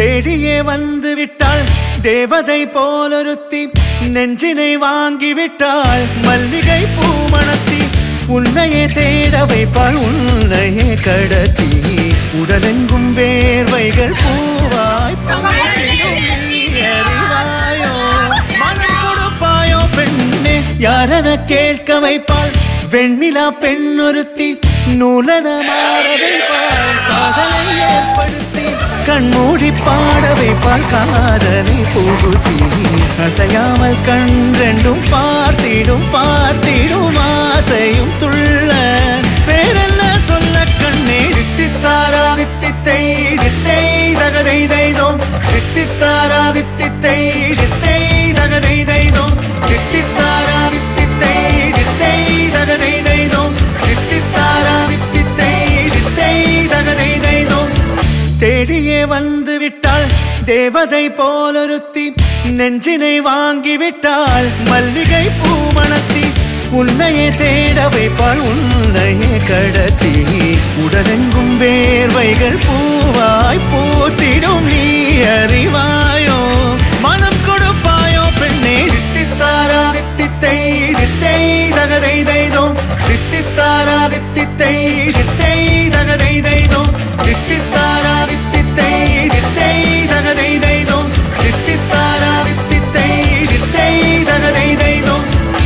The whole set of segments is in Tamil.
தேடியே வந்து விட்டாள் தேவதை போலொருத்தி நெஞ்சினை வாங்கி விட்டாள் மல்லிகை பூமணத்தி உன்னையே தேட வைப்பாள் உன்னையே கடத்தி உடலெங்கும் வேர்வைகள் பூவாய் பூத்திடும் நீ அறிவாயோ மனம் கொடுப்பாயோ பெண்ணே யாரென கேட்க வைப்பாள் வெண்ணிலா பெண்ணொருத்தி நூலன மாற வைப்பாள் காதலை ஏற்படுத்தி கண்மூடி பாட வைப்பாள் காதலை புகுத்தி அசையாமல் கண் ரெண்டும் பார்த்திடும் பார்த்திடும் ஆசையும் துள்ள வேறென்ன சொல்ல கண்ணே தித்தித்தாரா தித்தித்தை தித்தை தகதை தைதோம் தித்தித்தாரா தித்தித்தை தித்தை தகதை தைதோம் தித்தித்தாரா தித்தித்தை தித்தை தகதை தைதோம் தித்தித்தாரா தித்தித்தை தித்தை தகதை தைதோம் தேடியே வந்து விட்டாள் தேவதை போலொருத்தி நெஞ்சினை வாங்கி விட்டாள் மல்லிகை பூமணத்தி உன்னையே தேட வைப்பாள் உன்னையே கடத்தி உடலெங்கும் வேர்வைகள் பூவாய் பூத்திடும் நீ அறிவாயோ மனம் கொடுப்பாயோ பெண்ணே தித்தித்தாரா தித்தித்தை தித்தை தகதை தைதோம் தித்தித்தாரா தித்தித்தை தித்தை தகதை தைதோம் தித்தித்தாரா தித்தித்தை தித்தை தகதை தைதோம் தித்தித்தாரா தித்தித்தை தித்தை தகதை தைதோம்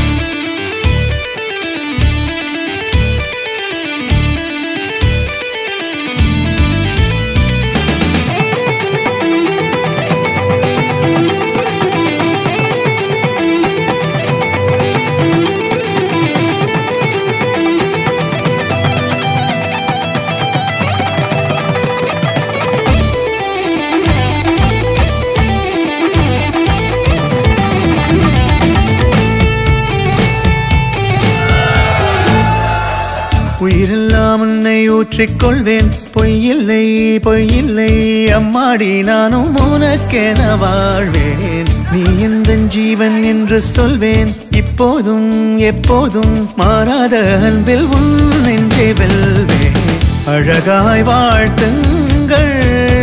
உயிரெல்லாம் உன்னை ஊற்றிக்கொள்வேன் பொய்யில்லை பொய்யில்லை அம்மாடி நானும் உனக்கென வாழ்வேன் நீ எந்த ஜீவன் என்று சொல்வேன் இப்போதும் எப்போதும் மாறாத அன்பில் உன் நெஞ்சை வெல்வேன் அழகாய் வாழ்த்துங்கள்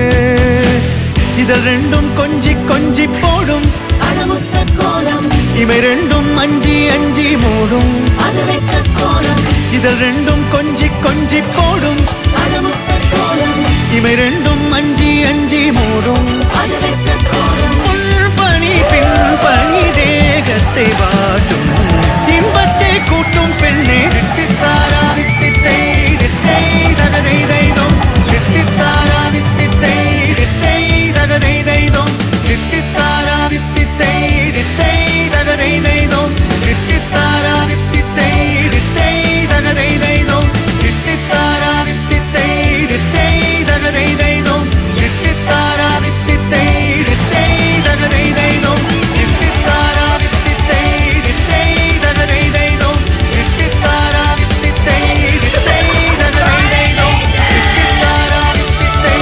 இதழ் ரெண்டும் கொஞ்சி கொஞ்சி போடும் அடமுத்த கோலம் இவை ரெண்டும் அஞ்சி அஞ்சி மூடும் அது வைத்த கோலம் இதழ் ரெண்டும் கொஞ்சி கொஞ்சி போடும் அடமுத்த கோலம் இவை ரெண்டும் அஞ்சி அஞ்சி மூடும் அது வைத்த கோலம் உள் பணி பின் பணி தேகத்தை வாட்டும் இன்பத்தை கூட்டும் பெண்ணே தித்தித்தாரா தித்தித்தை தித்தை தகதை தைதோம் தித்தித்தாரா தித்தித்தை தித்தை தகதை தைதோம் தித்தித்தாரா தித்தித்தை தித்தை தகதை தைதோம் தித்தித்தாரா தித்தித்தை தித்தை தகதை தைதோம் தித்தித்தாரா தித்தித்தை தித்தை தகதை தைதோம் தித்தித்தாரா தித்தித்தை தித்தை தகதை தைதோம் தித்தித்தாரா தித்தித்தை தித்தை தகதை தைதோம் தித்தித்தாரா தித்தித்தை தித்தை தகதை தைதோம் தித்தித்தாரா தித்தித்தை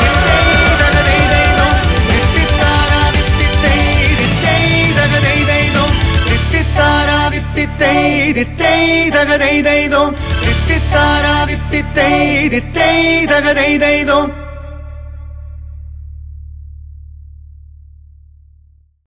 தித்தை தகதை தைதோம் தித்தித்தாரா தித்தித்தை தித்தை தகதை தைதோம் தித்தித்தாரா தித்தித்தை தித்தை தகதை தைதோம்